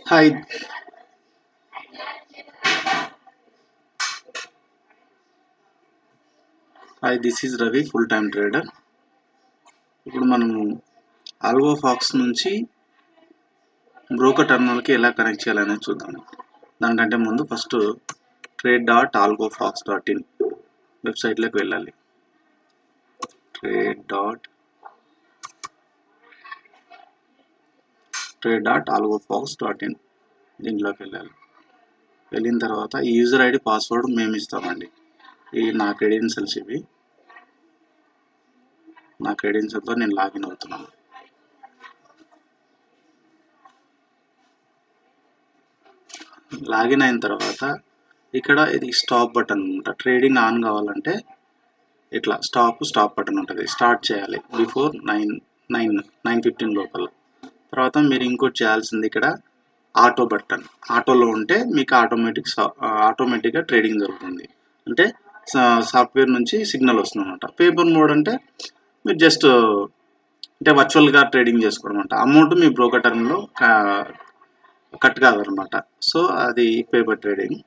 hi hi this is Ravi full time trader ఇప్పుడు మనము Algo Fox నుంచి బ్రోకర్ టర్మినల్కి ఎలా కనెక్ట్ చేయాలనేది చూద్దాం దానికంటే ముందు first trade dot Algo Fox dot in వెబ్సైట్లోకి వెళ్ళాలి trade dot trade dot Algo Fox dot in దీంట్లోకి వెళ్ళాలి వెళ్ళిన తర్వాత ఈ యూజర్ ఐడి పాస్వర్డ్ మేము ఇస్తామండి ఈ నా క్రెడెన్షియల్స్ ఇవి నా క్రెడెన్షియల్తో నేను లాగిన్ అవుతున్నాను లాగిన్ అయిన తర్వాత ఇక్కడ ఇది స్టాప్ బటన్ అనమాట ట్రేడింగ్ ఆన్ కావాలంటే ఇట్లా స్టాప్ స్టాప్ బటన్ ఉంటుంది స్టార్ట్ చేయాలి before nine nine nine fifteen లోపల తర్వాత మీరు ఇంకోటి చేయాల్సింది ఇక్కడ ఆటో బటన్ ఆటోలో ఉంటే మీకు ఆటోమేటిక్ ఆటోమేటిక్గా ట్రేడింగ్ జరుగుతుంది అంటే సాఫ్ట్వేర్ నుంచి సిగ్నల్ వస్తుంది అనమాట పేపర్ మోడ్ అంటే మీరు జస్ట్ అంటే వర్చువల్గా ట్రేడింగ్ చేసుకోవడం అనమాట అమౌంట్ మీ బ్రోకర్ టర్మ్లో కట్ కాదనమాట సో అది పేపర్ ట్రేడింగ్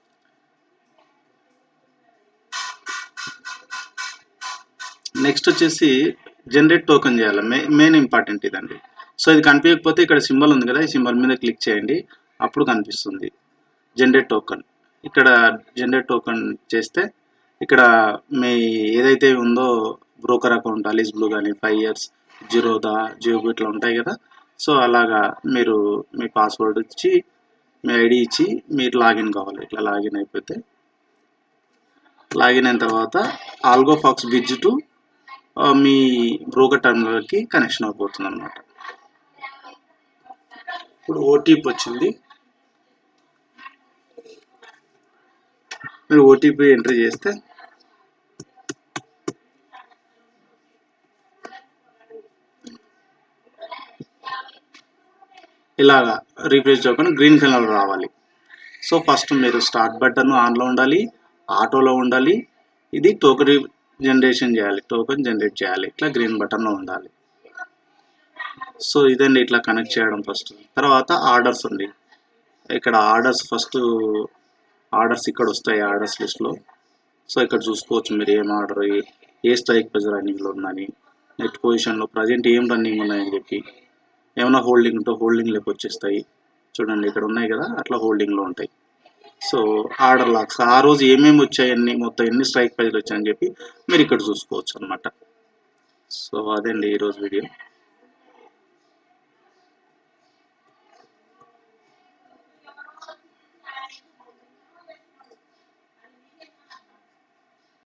నెక్స్ట్ వచ్చేసి జనరేట్ టోకెన్ చేయాలి మే మెయిన్ ఇంపార్టెంట్ ఇదండి సో ఇది కనిపించకపోతే ఇక్కడ సింబల్ ఉంది కదా ఈ సింబల్ మీద క్లిక్ చేయండి అప్పుడు కనిపిస్తుంది జనరేట్ టోకెన్ ఇక్కడ జనరేట్ టోకెన్ చేస్తే ఇక్కడ మీ ఏదైతే ఉందో బ్రోకర్ అకౌంట్ అలీస్ బ్లూ కానీ ఫైవ్ ఇయర్స్ జీరోదా జియో ఇట్లా ఉంటాయి కదా సో అలాగా మీరు మీ పాస్వర్డ్ ఇచ్చి మీ ఐడి ఇచ్చి మీరు లాగిన్ కావాలి ఇట్లా లాగిన్ అయిపోతే లాగిన్ అయిన తర్వాత ఆల్గో ఫాక్స్ బిజ్ టు మీ బ్రోకర్ టర్మినల్కి కనెక్షన్ అయిపోతుంది అనమాట ఇప్పుడు ఓటీపీ వచ్చింది మీరు ఓటీపీ ఎంట్రీ చేస్తే ఇలాగా రీఫ్రెష్ చేయకుండా గ్రీన్ కలర్ రావాలి సో ఫస్ట్ మీరు స్టార్ట్ బటన్ ఆన్లో ఉండాలి ఆటోలో ఉండాలి ఇది టోకెన్ జనరేషన్ చేయాలి టోకెన్ జనరేట్ చేయాలి ఇట్లా గ్రీన్ బటన్లో ఉండాలి సో ఇదండి ఇట్లా కనెక్ట్ చేయడం ఫస్ట్ తర్వాత ఆర్డర్స్ ఉంది ఇక్కడ ఆర్డర్స్ ఫస్ట్ ఆర్డర్స్ ఇక్కడ వస్తాయి ఆర్డర్స్ లిస్ట్లో సో ఇక్కడ చూసుకోవచ్చు మీరు ఏం ఆర్డర్ ఏ స్ట్రైక్ ప్రైస్ రన్నింగ్లో ఉందని నెట్ పొజిషన్లో ప్రజెంట్ ఏం రన్నింగ్ ఉన్నాయని చెప్పి ఏమైనా హోల్డింగ్ ఉంటే హోల్డింగ్ లేక వచ్చేస్తాయి చూడండి ఇక్కడ ఉన్నాయి కదా అట్లా హోల్డింగ్లో ఉంటాయి సో ఆర్డర్ లాక్స్ ఆ రోజు ఏమేమి వచ్చాయని మొత్తం ఎన్ని స్ట్రైక్ ప్రైజ్లు వచ్చాయని చెప్పి మీరు ఇక్కడ చూసుకోవచ్చు అనమాట సో అదండి ఈరోజు వీడియో